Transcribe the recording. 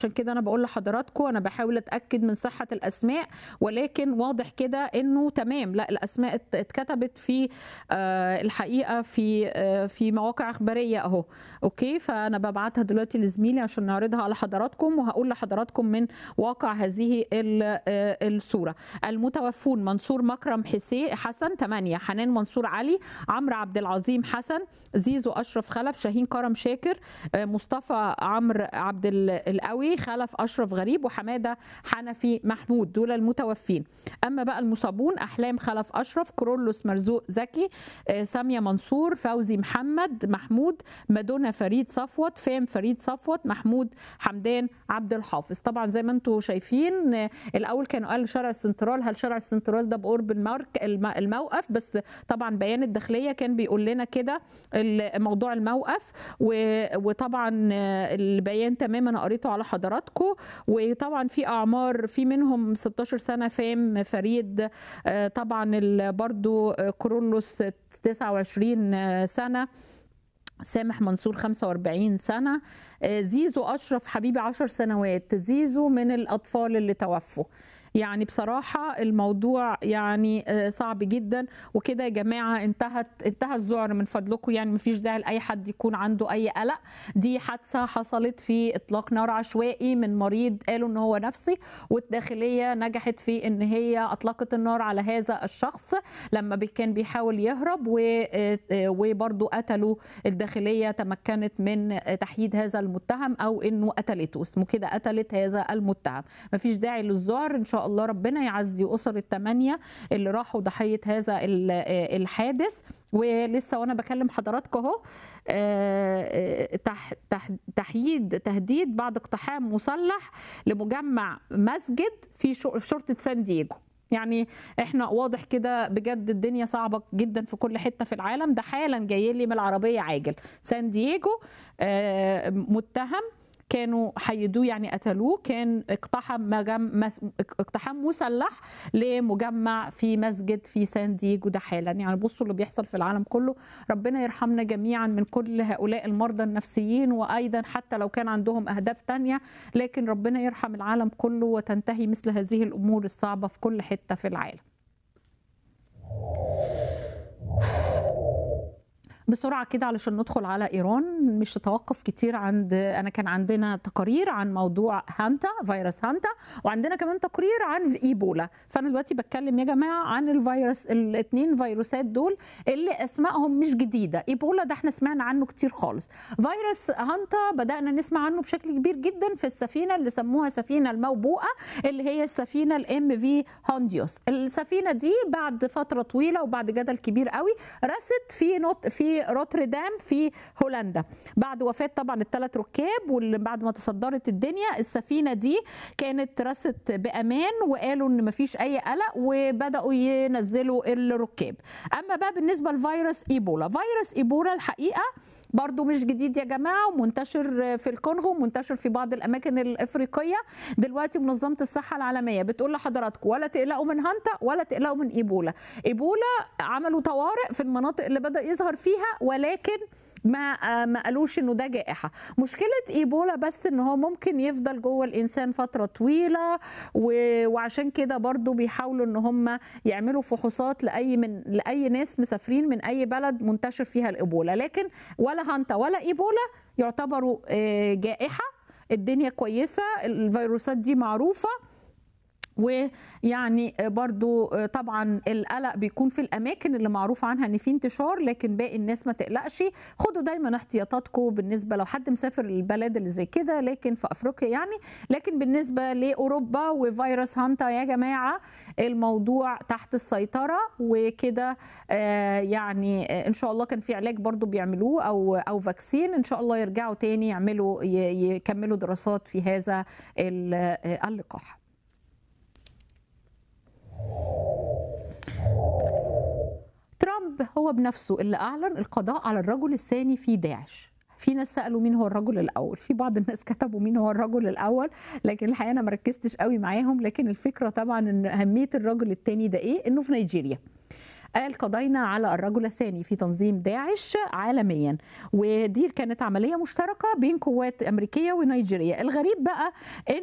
عشان كده انا بقول لحضراتكم انا بحاول اتاكد من صحه الاسماء ولكن واضح كده انه تمام لا الاسماء ات- اتكتبت في آه، الحقيقه في آه، في مواقع اخباريه اهو اوكي فانا ببعتها دلوقتي لزميلي عشان نعرضها على حضراتكم وهقول لحضراتكم من واقع هذه ال- آه، الصوره المتوفون منصور مكرم حسين حسن 8 حنان منصور علي عمرو عبد العظيم حسن زيزو اشرف خلف شاهين كرم شاكر آه، مصطفى عمرو عبد ال- القوي خلف اشرف غريب وحماده حنفي محمود دول المتوفين اما بقى المصابون احلام خلف اشرف كرولوس مرزوق زكي آه، ساميه منصور فوزي محمد محمود مادونا فريد صفوت فام فريد صفوت محمود حمدان عبد الحافظ طبعا زي ما انتم شايفين آه، الاول كانوا قالوا شارع السنترال هل شارع السنترال ده بقرب المارك الم- الموقف بس طبعا بيان الداخليه كان بيقول لنا كده ال- موضوع الموقف و- وطبعا آه، البيان تماما انا قريته على حضراتكم وطبعا في اعمار في منهم 16 سنه فام فريد آه، طبعا ال- برضو آه، كورولوس 29 سنه سامح منصور 45 سنة آه، زيزو أشرف حبيبي 10 سنوات زيزو من الأطفال اللي توفوا يعني بصراحة الموضوع يعني آه، صعب جدا وكده يا جماعة انتهت انتهى الذعر من فضلكم يعني مفيش داعي لأي حد يكون عنده أي قلق دي حادثة حصلت في إطلاق نار عشوائي من مريض قالوا إن هو نفسي والداخلية نجحت في إن هي أطلقت النار على هذا الشخص لما بي- كان بيحاول يهرب و- آه، آه، وبرضه قتلوا الداخلية تمكنت من آه، تحييد هذا المتهم أو إنه قتلته اسمه كده قتلت هذا المتهم مفيش داعي للذعر ان شاء الله ربنا يعزي اسر الثمانيه اللي راحوا ضحيه هذا ال- آه، الحادث ولسه وانا بكلم حضراتكم اهو آه، آه، تح- تح- تحييد تهديد بعد اقتحام مسلح لمجمع مسجد في شو- في شرطه سان دييجو يعني احنا واضح كده بجد الدنيا صعبه جدا في كل حته في العالم ده حالا جاي لي من العربيه عاجل سان دييجو آه، متهم كانوا حيدوه يعني قتلوه كان اقتحم مجم... مس... اقتحام مسلح لمجمع في مسجد في سان دييجو ده حالا يعني بصوا اللي بيحصل في العالم كله ربنا يرحمنا جميعا من كل هؤلاء المرضى النفسيين وايضا حتى لو كان عندهم اهداف تانية لكن ربنا يرحم العالم كله وتنتهي مثل هذه الامور الصعبه في كل حته في العالم بسرعه كده علشان ندخل على ايران مش هتوقف كتير عند انا كان عندنا تقارير عن موضوع هانتا فيروس هانتا وعندنا كمان تقرير عن ايبولا فانا دلوقتي بتكلم يا جماعه عن الفيروس الاثنين فيروسات دول اللي اسمائهم مش جديده ايبولا ده احنا سمعنا عنه كتير خالص فيروس هانتا بدانا نسمع عنه بشكل كبير جدا في السفينه اللي سموها سفينه الموبوءه اللي هي السفينه الام في هونديوس السفينه دي بعد فتره طويله وبعد جدل كبير قوي رست في نوت في روتردام في هولندا بعد وفاه طبعا الثلاث ركاب واللي بعد ما تصدرت الدنيا السفينه دي كانت رست بامان وقالوا ان مفيش اي قلق وبداوا ينزلوا الركاب اما بقى بالنسبه لفيروس ايبولا فيروس ايبولا الحقيقه برضو مش جديد يا جماعة ومنتشر في الكونغو ومنتشر في بعض الأماكن الإفريقية دلوقتي منظمة الصحة العالمية بتقول لحضراتكم ولا تقلقوا من هانتا ولا تقلقوا من إيبولا إيبولا عملوا طوارئ في المناطق اللي بدأ يظهر فيها ولكن ما آه، ما قالوش انه ده جائحه مشكله ايبولا بس ان هو ممكن يفضل جوه الانسان فتره طويله و- وعشان كده برضو بيحاولوا ان هم يعملوا فحوصات لاي من لاي ناس مسافرين من اي بلد منتشر فيها الايبولا لكن ولا هانتا ولا ايبولا يعتبروا آه، جائحه الدنيا كويسه الفيروسات دي معروفه ويعني برضو طبعا القلق بيكون في الاماكن اللي معروف عنها ان في انتشار لكن باقي الناس ما تقلقش خدوا دايما احتياطاتكم بالنسبه لو حد مسافر البلاد اللي زي كده لكن في افريقيا يعني لكن بالنسبه لاوروبا وفيروس هانتا يا جماعه الموضوع تحت السيطره وكده آه، يعني آه، ان شاء الله كان في علاج برضو بيعملوه او او فاكسين ان شاء الله يرجعوا تاني يعملوا ي- يكملوا دراسات في هذا ال- آه، اللقاح ترامب هو بنفسه اللي اعلن القضاء على الرجل الثاني في داعش في ناس سالوا مين هو الرجل الاول في بعض الناس كتبوا مين هو الرجل الاول لكن الحقيقه انا ما ركزتش قوي معاهم لكن الفكره طبعا ان اهميه الرجل الثاني ده ايه انه في نيجيريا قال قضينا على الرجل الثاني في تنظيم داعش عالميا ودي كانت عمليه مشتركه بين قوات امريكيه ونيجيريه الغريب بقى ان